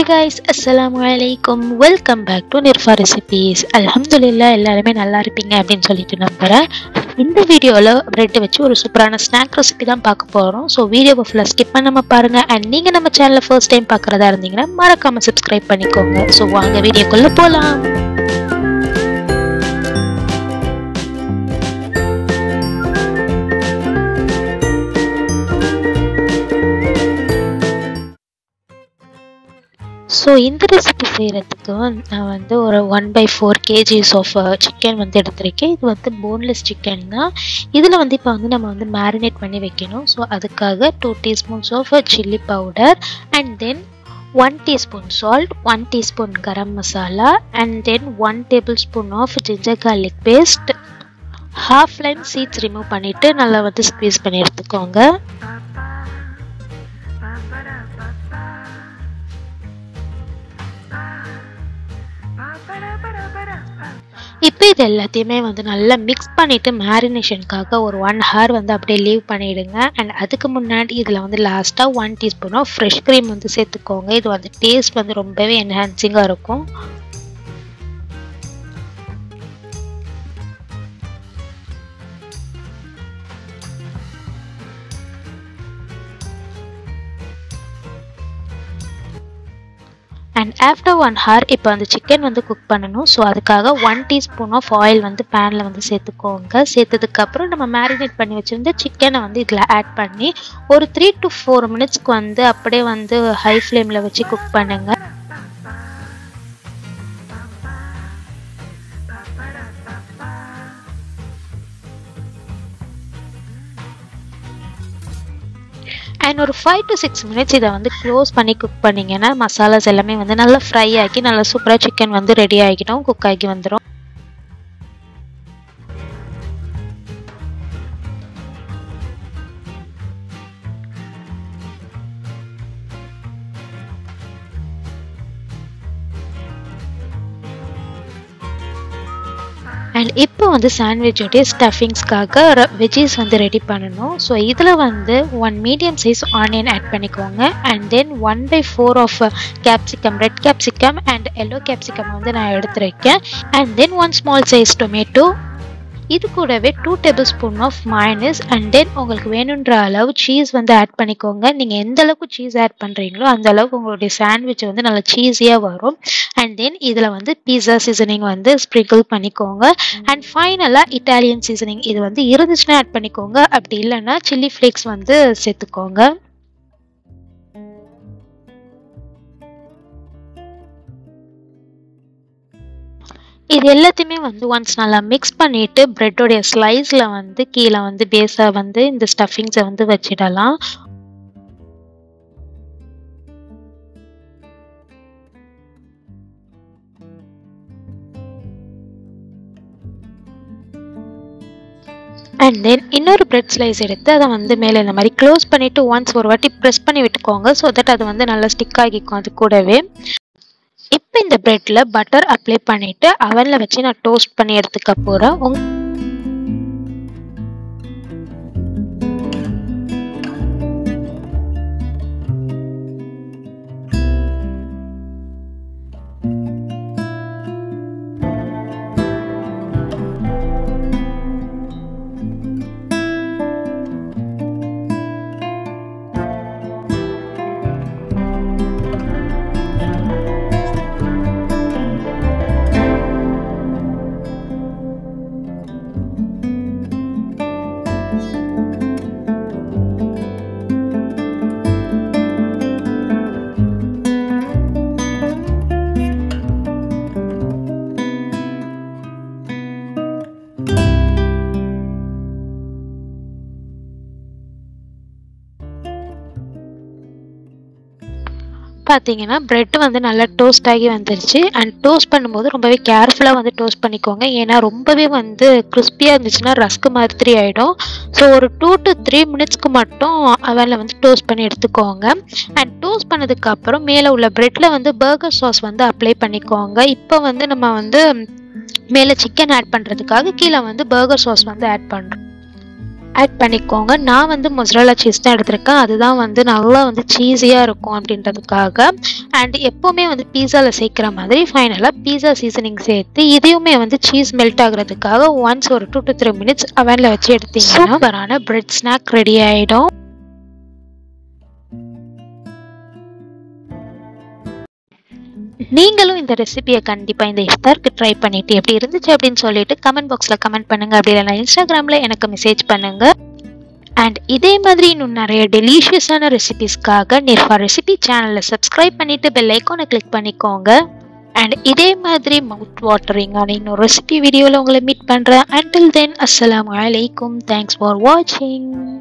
guys அஸ்ஸலாமு அலைக்கும் welcome back to Nirfa recipes அல்ஹம்துலில்லாஹ் எல்லாருமே நல்லா இருப்பீங்க அப்படின்னு சொல்லிட்டு நம்புகிறேன் இந்த வீடியோவில் பிரெட் வச்சு ஒரு சூப்பரான ஸ்நாக் ரெசிபி தான் பார்க்க போகிறோம் ஸோ வீடியோவை ஃபுல்லாக ஸ்கிப் பண்ணாம பாருங்கள் அண்ட் நீங்கள் நம்ம சேனலை ஃபர்ஸ்ட் டைம் பார்க்குறதா இருந்தீங்கன்னா மறக்காமல் சப்ஸ்கிரைப் பண்ணிக்கோங்க ஸோ வாங்க வீடியோக்குள்ளே போகலாம் ஸோ இந்த ரெசிபி செய்கிறதுக்கு நான் வந்து ஒரு one by four kgs of chicken வந்து எடுத்திருக்கேன் இது வந்து போன்லெஸ் சிக்கன் தான் இதில் வந்து இப்போ வந்து நம்ம வந்து மேரினேட் பண்ணி வைக்கணும் ஸோ அதுக்காக two teaspoons of chilli powder and then one teaspoon salt one teaspoon garam masala and then one tablespoon of ginger garlic paste half lime seeds remove பண்ணிவிட்டு நல்லா வந்து ஸ்க்வீஸ் பண்ணி எடுத்துக்கோங்க இப்போ இது எல்லாத்தையுமே வந்து நல்லா மிக்ஸ் பண்ணிவிட்டு மேரினேஷனுக்காக ஒரு ஒன் ஹவர் வந்து அப்படியே லீவ் பண்ணிவிடுங்க அண்ட் அதுக்கு முன்னாடி இதில் வந்து லாஸ்ட்டாக one teaspoon of fresh cream வந்து சேர்த்துக்கோங்க இது வந்து டேஸ்ட் வந்து ரொம்பவே என்ஹான்சிங்காக இருக்கும் அண்ட் ஆஃப்டர் ஒன் ஹவர் இப்போ அந்த சிக்கன் வந்து குக் பண்ணணும் ஸோ அதுக்காக ஒன் டீஸ்பூன் ஆஃப் ஆயில் வந்து பேனில் வந்து சேர்த்துக்கோங்க சேர்த்ததுக்கப்புறம் நம்ம மேரினேட் பண்ணி வச்சுருந்த சிக்கனை வந்து இதில் ஆட் பண்ணி ஒரு த்ரீ டு ஃபோர் மினிட்ஸ்க்கு வந்து அப்படியே வந்து ஹை ஃப்ளேமில் வச்சு குக் பண்ணுங்கள் அண்ட் ஒரு ஃபைவ் டு சிக்ஸ் மினிட்ஸ் இதை வந்து க்ளோஸ் பண்ணி குக் பண்ணிங்கன்னா மசாலாஸ் எல்லாமே வந்து நல்லா ஃப்ரை ஆக்கி நல்லா சூப்பராக சிக்கன் வந்து ரெடி ஆகிடும் குக் ஆகி வந்துடும் அண்ட் இப்போ வந்து சாண்ட்விச்சோடைய ஸ்டஃபிங்ஸ்க்காக வெஜ்ஜீஸ் வந்து ரெடி பண்ணணும் ஸோ இதில் வந்து one medium size onion add பண்ணிக்கோங்க and then one by four of capsicum red capsicum and yellow capsicum வந்து நான் எடுத்துருக்கேன் and then one small size tomato இது கூடவே two tablespoon of mayonnaise and then உங்களுக்கு வேணுன்ற அளவு சீஸ் வந்து ஆட் பண்ணிக்கோங்க நீங்கள் எந்த அளவுக்கு சீஸ் ஆட் பண்ணுறீங்களோ அந்த அளவுக்கு உங்களுடைய சாண்ட்விச் வந்து நல்லா சீஸியாக வரும் அண்ட் தென் இதில் வந்து பீஸா சீசனிங் வந்து ஸ்ப்ரிங்கிள் பண்ணிக்கோங்க அண்ட் ஃபைனலாக இட்டாலியன் சீசனிங் இது வந்து இருந்துச்சுன்னா ஆட் பண்ணிக்கோங்க அப்படி இல்லைன்னா சில்லி ஃப்ளேக்ஸ் வந்து சேர்த்துக்கோங்க இது எல்லாத்தையுமே வந்து ஒன்ஸ் நல்லா மிக்ஸ் பண்ணிட்டு ப்ரெட்டோடைய ஸ்லைஸில் வந்து கீழே வந்து பேஸாக வந்து இந்த ஸ்டஃபிங்ஸை வந்து வச்சிடலாம் அண்ட் தென் இன்னொரு பிரெட் ஸ்லைஸ் எடுத்து அதை வந்து மேலே இந்த மாதிரி க்ளோஸ் பண்ணிவிட்டு ஒன்ஸ் ஒரு வாட்டி ப்ரெஸ் பண்ணி விட்டுக்கோங்க ஸோ தட் அது வந்து நல்லா ஸ்டிக் ஆகிக்கும் அது கூடவே இப்போ இந்த ப்ரெட்டில் பட்டர் அப்ளை பண்ணிவிட்டு அவனில் வச்சு நான் டோஸ்ட் பண்ணி எடுத்துக்க போகிறேன் உங் பார்த்தீங்கன்னா ப்ரெட் வந்து நல்லா டோஸ்ட் ஆகி வந்துருச்சு அண்ட் டோஸ்ட் பண்ணும்போது ரொம்பவே கேர்ஃபுல்லாக வந்து டோஸ்ட் பண்ணிக்கோங்க ஏன்னா ரொம்பவே வந்து கிறிஸ்பியாக இருந்துச்சுன்னா ரஸ்க்கு மாதிரி ஆகிடும் ஸோ ஒரு டூ டு த்ரீ மினிட்ஸ்க்கு மட்டும் அவனில் வந்து டோஸ்ட் பண்ணி எடுத்துக்கோங்க அண்ட் டோஸ்ட் பண்ணதுக்கப்புறம் மேலே உள்ள ப்ரெட்டில் வந்து பர்கர் சாஸ் வந்து அப்ளை பண்ணிக்கோங்க இப்போ வந்து நம்ம வந்து மேலே சிக்கன் ஆட் பண்ணுறதுக்காக கீழே வந்து பர்கர் சாஸ் வந்து ஆட் பண்ணுறோம் ஆட் பண்ணிக்கோங்க நான் வந்து மொசரலா சீஸ் தான் எடுத்திருக்கேன் அதுதான் வந்து நல்லா வந்து சீஸியாக இருக்கும் அப்படின்றதுக்காக அண்ட் எப்போவுமே வந்து பீஸாவில் சேர்க்குற மாதிரி ஃபைனலாக பீஸா சீசனிங் சேர்த்து இதையுமே வந்து சீஸ் மெல்ட் ஆகுறதுக்காக ஒன்ஸ் ஒரு டூ டு த்ரீ மினிட்ஸ் அவனில் வச்சு எடுத்தீங்கன்னா சூப்பரான பிரெட் ஸ்நாக் ரெடி ஆகிடும் நீங்களும் இந்த ரெசிபியை கண்டிப்பாக இந்த இஃப்தாருக்கு ட்ரை பண்ணிட்டு எப்படி இருந்துச்சு அப்படின்னு சொல்லிட்டு கமெண்ட் பாக்ஸில் கமெண்ட் பண்ணுங்க அப்படி இல்லைனா இன்ஸ்டாகிராமில் எனக்கு மெசேஜ் பண்ணுங்க அண்ட் இதே மாதிரி இன்னும் நிறைய டெலிஷியஸான ரெசிபிஸ்க்காக நிர்ஃபா ரெசிபி சேனலில் சப்ஸ்கிரைப் பண்ணிட்டு பெல் ஐக்கானை கிளிக் பண்ணிக்கோங்க அண்ட் இதே மாதிரி மவுத் வாட்டரிங்கான இன்னொரு ரெசிபி வீடியோவில் உங்களை மீட் பண்ணுறேன் அண்டில் தென் அஸ்ஸலாமு அலைக்கும் தேங்க்ஸ் ஃபார் வாட்சிங்